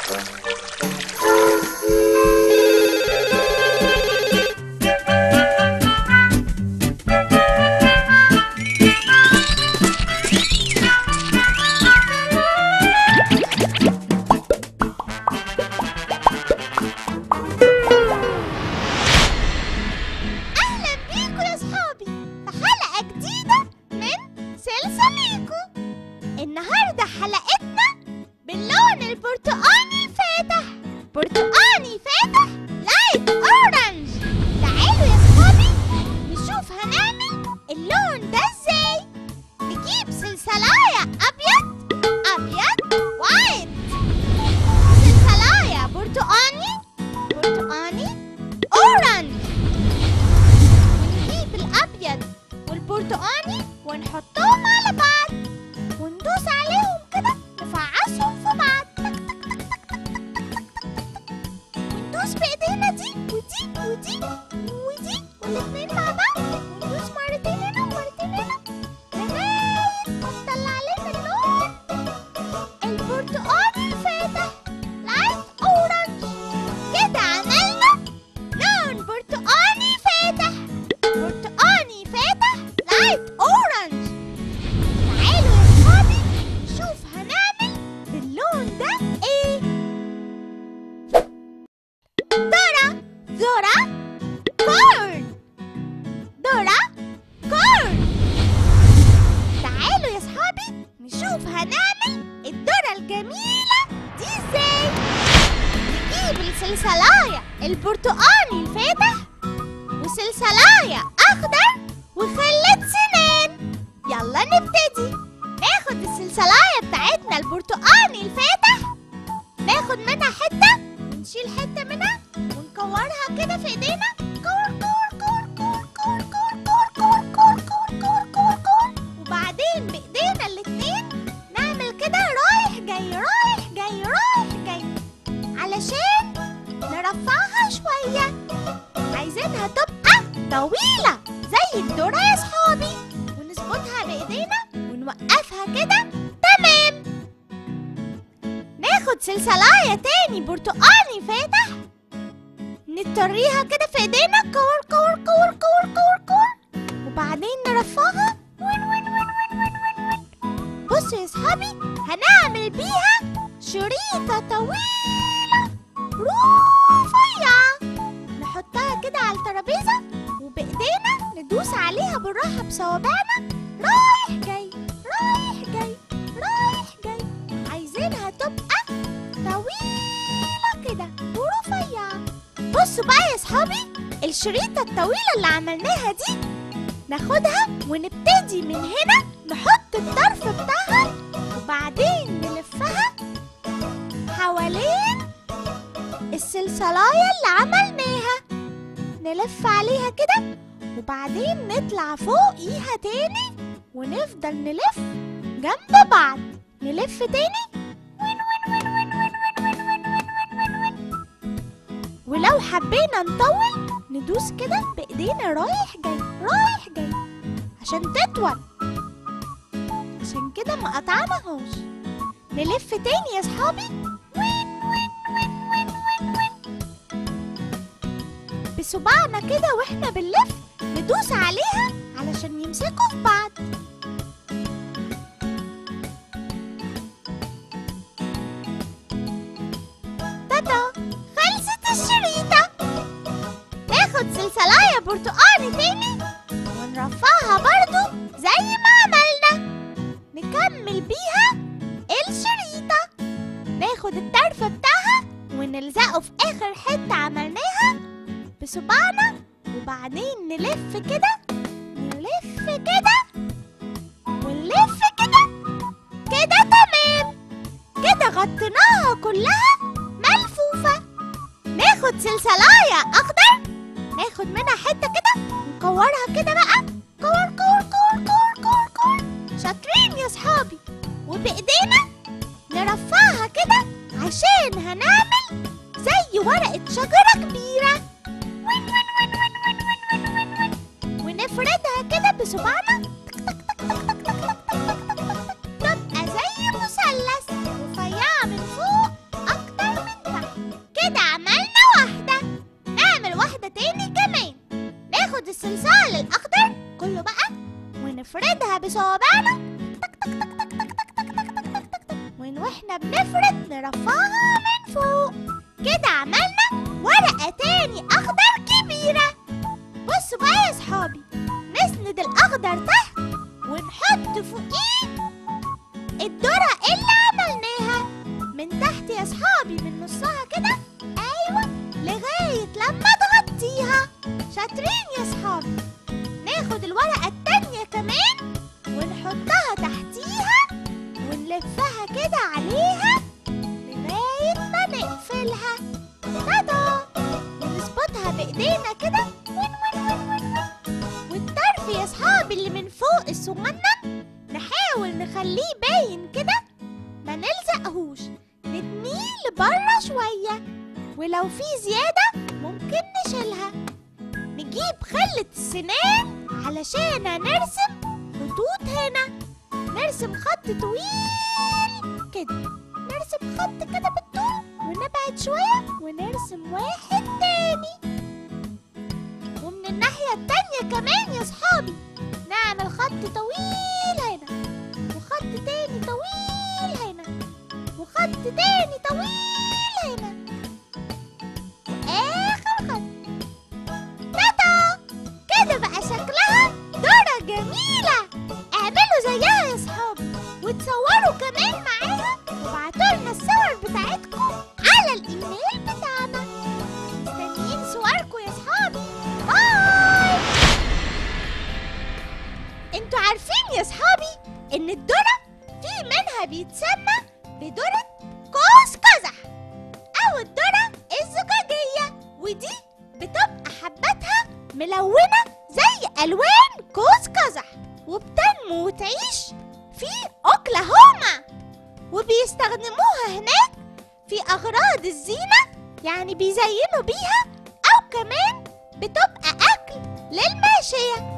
أهلا بيكم يا صحابي في حلقة جديدة من سلسليكو النهاردة حلقتنا باللون البرتقاني الفاتح برتقاني فاتح لايت أورنج تعالوا يا صحابي نشوف هنعمل اللون ده ازاي نجيب سلسلاية أبيض أبيض وايت سلسلاية برتقاني برتقاني أورنج ونجيب الأبيض والبرتقاني ونحطهم على بعض وندوس عليهم كده نفعصهم في بعض تك تك تك تك تك تك تك تك تك. وندوس بإيدينا دي ودي ودي ودي والاتنين مع بعض وندوس مرتين هنا ومرتين هنا لغاية ما تطلع لنا اللون البرتقاني الفاتح لايت أورنج كده عملنا لون برتقاني فاتح برتقاني فاتح لايت اورنج تعالوا يا صحابي نشوف هنعمل باللون ده ايه ذرة ذرة كورن ذرة كورن تعالوا يا صحابي نشوف هنعمل الذرة الجميلة دي ازاي نجيب السلسلاية البرتقاني الفاتح وسلسلاية أخضر وخلة سنان يلا نبتدي ناخد السلسلاية بتاعتنا البرتقاني الفاتح ناخد منها حتة ونشيل حتة منها ونكورها كده في ايدينا كور كور كور كور كور كور كور كور كور كور كور كور وبعدين بايدينا الاتنين نعمل كده رايح جاي رايح جاي رايح جاي علشان نرفعها شوية عايزينها تبقى طويلة زي الذرة يا صحابي ونظبطها بإيدينا ونوقفها كده تمام ناخد سلسلاية تاني برتقاني فاتح نطريها كده في ايدينا كور كور كور كور كور كور وبعدين نرفعها وين وين وين وين وين وين وين بصوا يا صحابي هنعمل بيها شريطة طويلة رفيعة نحطها كده على الترابيزة وبإيدينا ندوس عليها بالراحة بصوابعنا رايح جاي رايح جاي رايح جاي عايزينها تبقى طويلة كده ورفيعة بصوا بقى يا صحابي الشريطة الطويلة اللي عملناها دي ناخدها ونبتدي من هنا نحط الطرف بتاعها وبعدين نلفها حوالين السلسلاية اللي عملناها نلف عليها كده وبعدين نطلع فوقيها تاني ونفضل نلف جنب بعض نلف تاني وين وين وين وين وين وين وين وين وين وين وين ولو حبينا نطول ندوس كده بإيدينا رايح جاي رايح جاي عشان تطول عشان كده ما قطعناهاش نلف تاني يا صحابي وين وين وين وين وين وين بصباعنا كده واحنا بنلف ندوس عليها علشان يمسكوا في بعض تاتا خلصت الشريطة ناخد سلسلاية برتقاني تاني ونرفعها برضو زي ما عملنا نكمل بيها الشريطة ناخد الطرف بتاعها ونلزقه في آخر حتة عملناها بصباعنا وبعدين نلف كده نلف كده ونلف كده كده تمام كده غطيناها كلها ملفوفة ناخد سلسلاية أخضر ناخد منها حتة كده نكورها كده بقى كور كور كور كور كور كور شاطرين يا صحابي وبإيدينا نرفعها كده عشان هنعمل زي ورقة شجرة كبيرة وين وين وين وين وين وين وين وين وين ونفردها كده بصباعنا تك تك تك تك تك تك تك تك تك تك تك. تبقى زي مثلث رفيعة من فوق أكتر نرفعها من فوق كده عملنا ورقة تاني أخضر كبيرة بصوا بقى يا صحابي نسند الأخضر تحت ونحط فوقيه الذرة اللي عملناها من تحت يا صحابي من نصها كده أيوة لغاية لما تغطيها شاطرين يا صحابي ناخد الورقة التانية كمان ونحطها تحتيها ونلفها كده عليها لغاية ما نقفلها تادا ونظبطها بإيدينا كده ون ون ون ون ون والطرف يا صحابي اللي من فوق الصغنن نحاول نخليه باين كده ما نلزقهوش نتنيه لبره شوية ولو في زيادة ممكن نشيلها نجيب خلة السنان علشان نرسم خطوط هنا نرسم خط طويل كده نرسم خط كده بالطول ونبعد شوية ونرسم واحد تاني ومن الناحية التانية كمان يا صحابي نعمل خط طويل هنا وخط تاني طويل هنا وخط تاني طويل هنا وآخر خط تاتا كده بقى شكلها ذرة جميلة اعملوا زيها يا صحابي وتصوروا كمان معاها وابعتولنا الصور بتاعتكم على الايميل بتاعنا مستنيين صوركم يا صحابي باي انتوا عارفين يا صحابي ان الذرة في منها بيتسمى بذرة قوس قزح او الذرة الزجاجية ودي بتبقى حباتها ملونة زي ألوان قوس قزح وبتنمو وتعيش في أوكلاهوما وبيستخدموها هناك في أغراض الزينة يعني بيزينوا بيها أو كمان بتبقى أكل للماشية